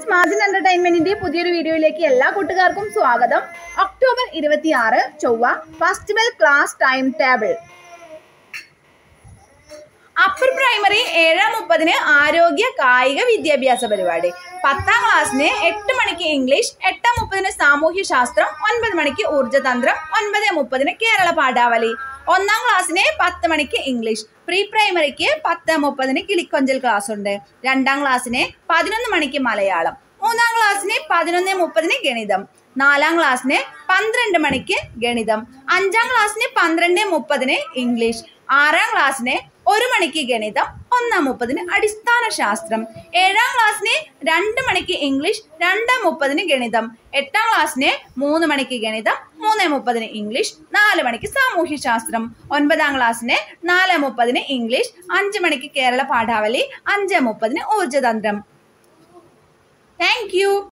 friends മാജിൻ എന്റർടൈൻമെന്റിന്റെ പുതിയൊരു വീഡിയോയിലേക്ക് എല്ലാ കൂട്ടുകാർക്കും സ്വാഗതം ഒക്ടോബർ ഇരുപത്തിയാറ് ചൊവ്വ festival class time table upper primary ഏഴാം മുപ്പതിന് ആരോഗ്യ കായിക വിദ്യാഭ്യാസ പരിപാടി പത്താം ക്ലാസ്സിന് എട്ട് മണിക്ക് ഇംഗ്ലീഷ് എട്ടാം മുപ്പതിന് സാമൂഹ്യ ശാസ്ത്രം ഒൻപത് മണിക്ക് ഊർജ്ജതന്ത്രം ഒൻപത് മുപ്പതിന് കേരള പാഠാവലി ഒന്നാം ക്ലാസ്സിന് പത്ത് മണിക്ക് ഇംഗ്ലീഷ് പ്രീ പ്രൈമറിക്ക് പത്ത് മുപ്പതിന് കിളിക്കൊഞ്ചൽ ക്ലാസ് ഉണ്ട് രണ്ടാം ക്ലാസ്സിന് പതിനൊന്ന് മണിക്ക് മലയാളം മൂന്നാം ക്ലാസ്സിന് പതിനൊന്ന് മുപ്പതിന് ഗണിതം നാലാം ക്ലാസ്സിന് പന്ത്രണ്ട് മണിക്ക് ഗണിതം അഞ്ചാം ക്ലാസ്സിന് പന്ത്രണ്ട് മുപ്പതിന് ഇംഗ്ലീഷ് ആറാം ക്ലാസ്സിന് ഒരു മണിക്ക് ഗണിതം ഒന്നാം മുപ്പതിന് അടിസ്ഥാന ശാസ്ത്രം ഏഴാം ക്ലാസ്സിന് രണ്ട് മണിക്ക് ഇംഗ്ലീഷ് രണ്ടാം മുപ്പതിന് ഗണിതം എട്ടാം ക്ലാസ്സിന് മൂന്ന് മണിക്ക് ഗണിതം മൂന്ന് മുപ്പതിന് ഇംഗ്ലീഷ് നാല് മണിക്ക് സാമൂഹ്യ ശാസ്ത്രം ഒൻപതാം ക്ലാസ്സിന് നാല് മുപ്പതിന് ഇംഗ്ലീഷ് അഞ്ച് മണിക്ക് കേരള പാഠാവലി അഞ്ച് മുപ്പതിന് ഊർജ്ജതന്ത്രം താങ്ക് യു